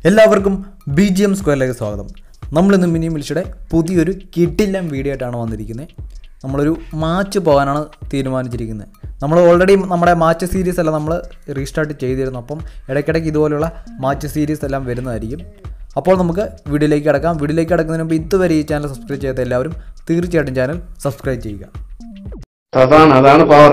എല്ലാവർക്കും B G M സ്ക്വയറിലേക്ക് സ്വാഗതം നമ്മളിന്ന് മിനി മിൽഷയുടെ പുതിയൊരു കിട്ടില്ലം വീഡിയോ ആയിട്ടാണ് വന്നിരിക്കുന്നത് നമ്മളൊരു മാച്ച് പോകാനാണ് തീരുമാനിച്ചിരിക്കുന്നത് നമ്മൾ ഓൾറെഡി നമ്മുടെ മാച്ച് സീരീസ് എല്ലാം നമ്മൾ റീസ്റ്റാർട്ട് ചെയ്തിരുന്നു അപ്പം ഇടയ്ക്കിടയ്ക്ക് ഇതുപോലുള്ള മാച്ച് സീരീസ് എല്ലാം വരുന്നതായിരിക്കും അപ്പോൾ നമുക്ക് വീഡിയോയിലേക്ക് കിടക്കാം വീഡിയോയിലേക്ക് കിടക്കുന്നതിന് മുമ്പ് ഇതുവരെ ഈ ചാനൽ സബ്സ്ക്രൈബ് ചെയ്യാത്ത എല്ലാവരും തീർച്ചയായിട്ടും ചാനൽ സബ്സ്ക്രൈബ് ചെയ്യുക അതാണ് അതാണ് പവർ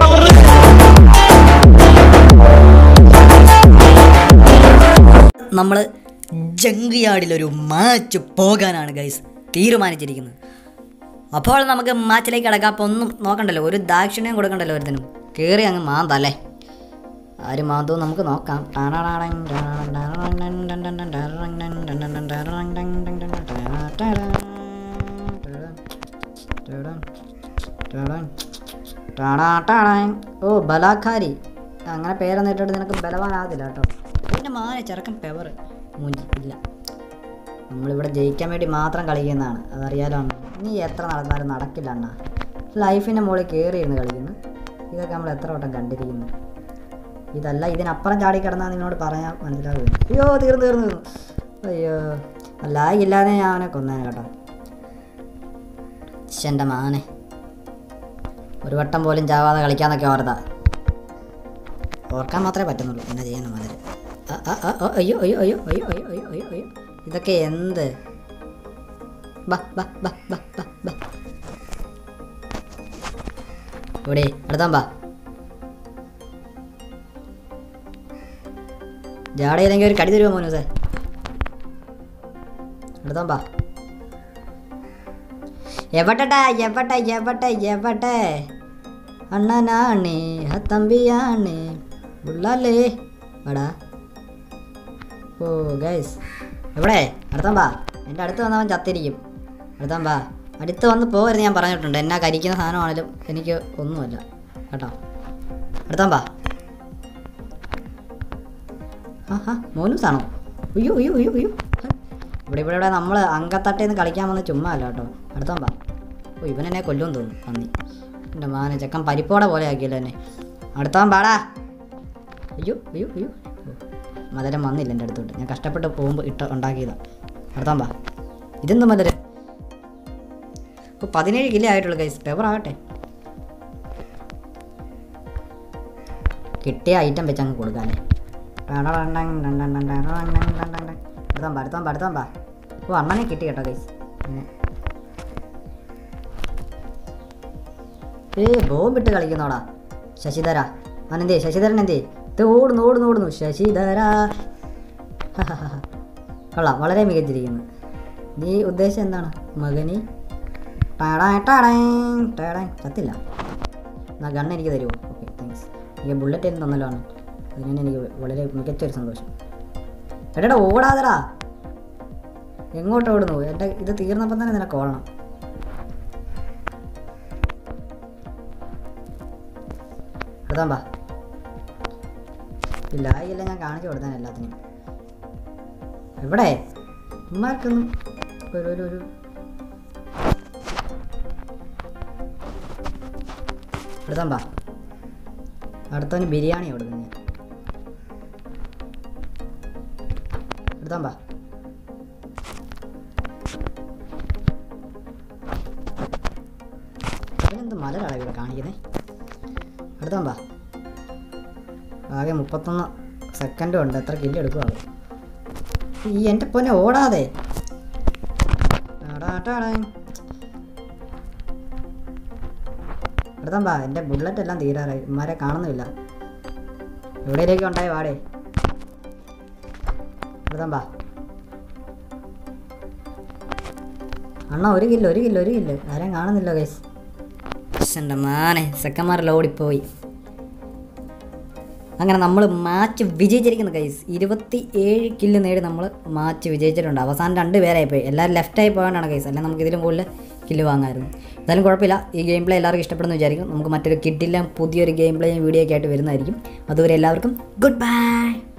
നമ്മൾ ജങ്ക് യാർഡിലൊരു മാച്ച് പോകാനാണ് ഗൈസ് തീരുമാനിച്ചിരിക്കുന്നത് അപ്പോൾ നമുക്ക് മാച്ചിലേക്ക് കിടക്കാം അപ്പോൾ ഒന്നും നോക്കണ്ടല്ലോ ഒരു ദാക്ഷിണ്യം കൊടുക്കണ്ടല്ലോ ഒരുത്തിനും കയറി അങ്ങ് മാന്തല്ലേ ആര് മാന്തോ നമുക്ക് നോക്കാം ഓ ബലാഖാരി അങ്ങനെ പേരൊന്നും ഇട്ടിട്ട് നിനക്ക് ബലവാനാകത്തില്ല കേട്ടോ പിന്നെ മാനെ ചെറുക്കൻ പെവർ മൂഞ്ചി ഇല്ല നമ്മളിവിടെ ജയിക്കാൻ വേണ്ടി മാത്രം കളിക്കുന്നതാണ് അതറിയാലോ അണ്ണ നീ എത്ര നടന്നാലും നടക്കില്ല അണ്ണ ലൈഫിൻ്റെ മുകളിൽ കയറി ഇരുന്ന് കളിക്കുന്നു ഇതൊക്കെ നമ്മൾ എത്ര വട്ടം കണ്ടിരിക്കുന്നു ഇതല്ല ഇതിനപ്പുറം ചാടി കിടന്നാൽ നിന്നോട് പറയാൻ മനസ്സിലാവുന്നു അയ്യോ തീർന്നു തീർന്നു തീർന്നു അയ്യോ ലാഗ് ഇല്ലാതെ ഞാൻ അവനെ കൊന്നേനെ കേട്ടോ എൻ്റെ മാനെ ഒരു വട്ടം പോലും ചാവാതെ കളിക്കാന്നൊക്കെ ഓർത്താ ഓർക്കാൻ മാത്രമേ പറ്റുന്നുള്ളൂ എന്നാ ചെയ്യാനും അതിൽ അയ്യോ അയ്യോ അയ്യോ അയ്യോ അയ്യോ അയ്യോ അയ്യോ അയ്യോ ഇതൊക്കെ എന്ത് ബാ ബാ ബാ ബാ ബാ ബാ ഇവിടെ അടുത്താൻ ബാ ജാടയില്ലെങ്കിൽ ഒരു കടി തരുമോ മോനൂസേ അടുത്താൻ ബാ എവട്ടെട്ടാ എവട്ടെ എവട്ടെ എവട്ടെ അണ്ണനാണ് തമ്പിയാണ് ഉള്ളാലേ വാടാ ഓ ഗൈസ് എവിടെ അടുത്താൻ ബാ എൻ്റെ അടുത്ത് വന്നവൻ ചത്തിരിക്കും അടുത്താൻ ബാ അടുത്ത് വന്ന് പോകരുത് ഞാൻ പറഞ്ഞിട്ടുണ്ട് എന്നാ കരിക്കുന്ന സാധനമാണെങ്കിലും എനിക്ക് ഒന്നുമല്ല കേട്ടോ അടുത്താൻ ബാ ആ ഹാ മോനൂസാണോ അയ്യോ അയ്യോ അയ്യോ അയ്യോ ഇവിടെ ഇവിടെ ഇവിടെ നമ്മൾ അങ്കത്തട്ടയിൽ നിന്ന് കളിക്കാൻ വന്ന ചുമ്മാ അല്ല കേട്ടോ അടുത്താൻ ബാ ഓ ഇവൻ എന്നെ കൊല്ലുമെന്ന് തോന്നുന്നു പന്നി എൻ്റെ മാന ചെക്കൻ പരിപ്പോടെ പോലെ ആക്കിയല്ലോ എന്നെ അടുത്തവൻ പാടാ അയ്യോ അയ്യോ അയ്യോ ഓ, മലരം വന്നില്ല എൻ്റെ അടുത്തോട്ട് ഞാൻ കഷ്ടപ്പെട്ട് പോകുമ്പോൾ ഇട്ട് ഉണ്ടാക്കിയതാണ് അടുത്താൻ ബാ ഇതെന്ത് മലര് ഇപ്പോൾ പതിനേഴ് കിലോ ആയിട്ടുള്ളൂ ഗൈസ് പേപ്പർ ആകട്ടെ കിട്ടിയ ഐറ്റം വെച്ച് അങ്ങ് കൊടുക്കാല്ലേ അടുത്താൻ പാ അടുത്താൻ പാ അടുത്താൻ പാ ഓ അണ്ണനെ കിട്ടി കേട്ടോ ഗൈസ് പിന്നെ ഏ ബോംബിട്ട് കളിക്കുന്നോടാ ശശിധര അവനെന്തേ ശശിധരൻ എന്തേ ഇത് ഓടുന്നു ഓടുന്നു ഓടുന്നു ശശിധര കൊള്ളാം വളരെ മികച്ചിരിക്കുന്നു നീ ഉദ്ദേശം എന്താണ് മകനി ടാടാ ടാടാ ടാടാ ചത്തില്ല എന്നാ ഗണ്ണ് എനിക്ക് തരുമോ ഓക്കെ താങ്ക്സ് എനിക്ക് ബുള്ളറ്റ് എന്ന് തന്നല്ലോ ആണ് അതിന് എനിക്ക് വളരെ മികച്ചൊരു സന്തോഷം എടാ ഓടാതെടാ എങ്ങോട്ട് ഓടുന്നു എൻ്റെ ഇത് തീർന്നപ്പം തന്നെ നിനക്ക് ഓടണം എടുത്താൻ പാ ഇല്ല ഇല്ല ഞാൻ കാണിച്ചു കൊടുത്താൻ എല്ലാത്തിനും എവിടെ ഉമ്മാർക്കൊന്നും ഒരു ഒരു ഒരു എടുത്താൻ പാ അടുത്തവന് ബിരിയാണി കൊടുക്കുന്നു ഞാൻ എടുത്താൻ പാ ഇവനെന്ത് മലരാണ് ഇവിടെ കാണിക്കുന്നത് അടുത്താൻ പാ ആകെ മുപ്പത്തൊന്ന് സെക്കൻഡും ഉണ്ട് എത്ര കില്ല് എടുക്കുവാണ് ഈ എൻ്റെ പൊന്നെ ഓടാതെ ടാടാ ടാടാ. അടുത്താൻ പാ എൻ്റെ ബുള്ളറ്റ് എല്ലാം തീരാറായി ഇമാരെ കാണുന്നില്ല എവിടെയിലേക്ക് ഉണ്ടായി വാടേ അടുത്താൻ പാ അണ്ണ ഒരു കില്ല് ഒരു കില്ല് ഒരു കില്ല് ആരെയും കാണുന്നില്ല ഗൈസ് എൻ്റെ മാനെ സെക്കന്മാരെല്ലാം ഓടിപ്പോയി അങ്ങനെ നമ്മൾ മാച്ച് വിജയിച്ചിരിക്കുന്നു ഗൈസ് ഇരുപത്തി ഏഴ് കില്ല് നേടി നമ്മൾ മാച്ച് വിജയിച്ചിട്ടുണ്ട് അവസാനം രണ്ട് പേരായി പോയി എല്ലാവരും ലെഫ്റ്റായി പോകാനാണ് ഗൈസ് അല്ലെങ്കിൽ നമുക്ക് ഇതിലും കൂടുതൽ കില്ല് വാങ്ങാമായിരുന്നു എന്തായാലും കുഴപ്പമില്ല ഈ ഗെയിം പ്ലേ എല്ലാവർക്കും ഇഷ്ടപ്പെടുന്നു വിചാരിക്കും നമുക്ക് മറ്റൊരു കിട്ടില്ല പുതിയൊരു ഗെയിം പ്ലേയും വീഡിയോ ഒക്കെ ആയിട്ട് വരുന്നതായിരിക്കും അതുവരെ എല്ലാവർക്കും ഗുഡ് ബൈ